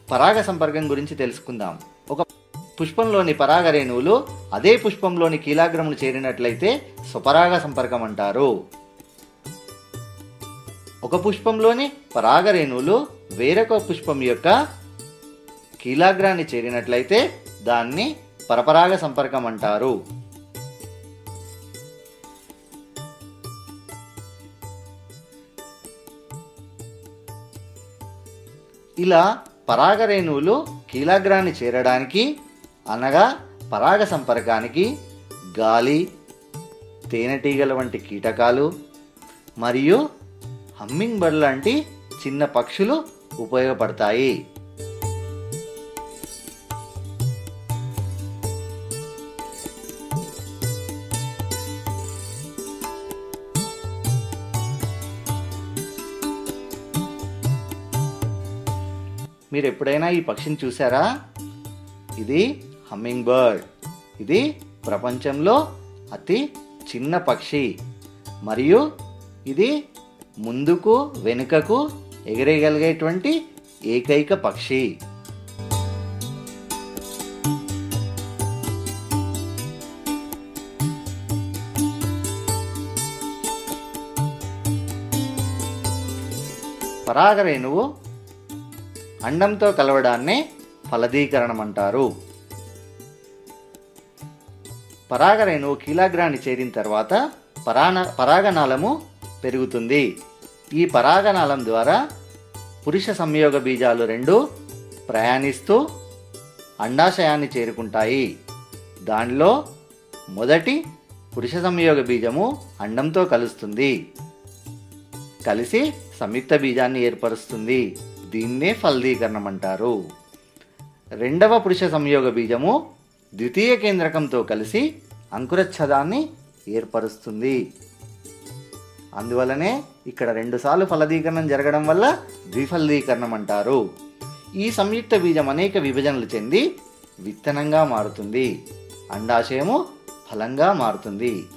పరాగ సంపర్కం గురించి తెలుసుకుందాం ఒక పుష్పంలోని పరాగ రేణువులు అదే పుష్పంలోని కీలాగ్రములు చేరినట్లయితే స్వపరాగ సంపర్కం అంటారు ఒక పుష్పంలోని పరాగ రేణువులు వేరొక పుష్పం యొక్క కీలాగ్రాన్ని చేరినట్లయితే దాన్ని పరపరాగ సంపర్కం అంటారు ఇలా పరాగ రేణువులు కీలాగ్రాన్ని చేరడానికి అనగా పరాగ సంపర్కానికి గాలి తేనెటీగల వంటి కీటకాలు మరియు హమ్మింగ్ బర్డ్ లాంటి చిన్న పక్షులు ఉపయోగపడతాయి మీరు ఎప్పుడైనా ఈ పక్షిని చూసారా ఇది హమ్మింగ్ బర్డ్ ఇది ప్రపంచంలో అతి చిన్న పక్షి మరియు ఇది ముందుకు వెనుకకు ఎగరేయగలిగేటువంటి ఏకైక పక్షి పరాగ రేణువు అండంతో కలవడాన్నే ఫలదీకరణం అంటారు పరాగ రేణువు కీలాగ్రాన్ని చేరిన తర్వాత పరాణ పరాగనాళము పెరుగుతుంది ఈ పరాగనాళం ద్వారా పురుష సంయోగ బీజాలు రెండు ప్రయాణిస్తూ అండాశయాన్ని చేరుకుంటాయి దానిలో మొదటి పురుష సంయోగ బీజము అండంతో కలుస్తుంది కలిసి సంయుక్త బీజాన్ని ఏర్పరుస్తుంది దీన్నే ఫలదీకరణం అంటారు రెండవ పురుష సంయోగ బీజము ద్వితీయ కేంద్రకంతో కలిసి అంకురచ్ఛదాన్ని ఏర్పరుస్తుంది అందువలనే ఇక్కడ రెండుసార్లు ఫలదీకరణం జరగడం వల్ల ద్విఫలదీకరణం అంటారు ఈ సంయుక్త బీజం అనేక విభజనలు చెంది విత్తనంగా మారుతుంది అండాశయము ఫలంగా మారుతుంది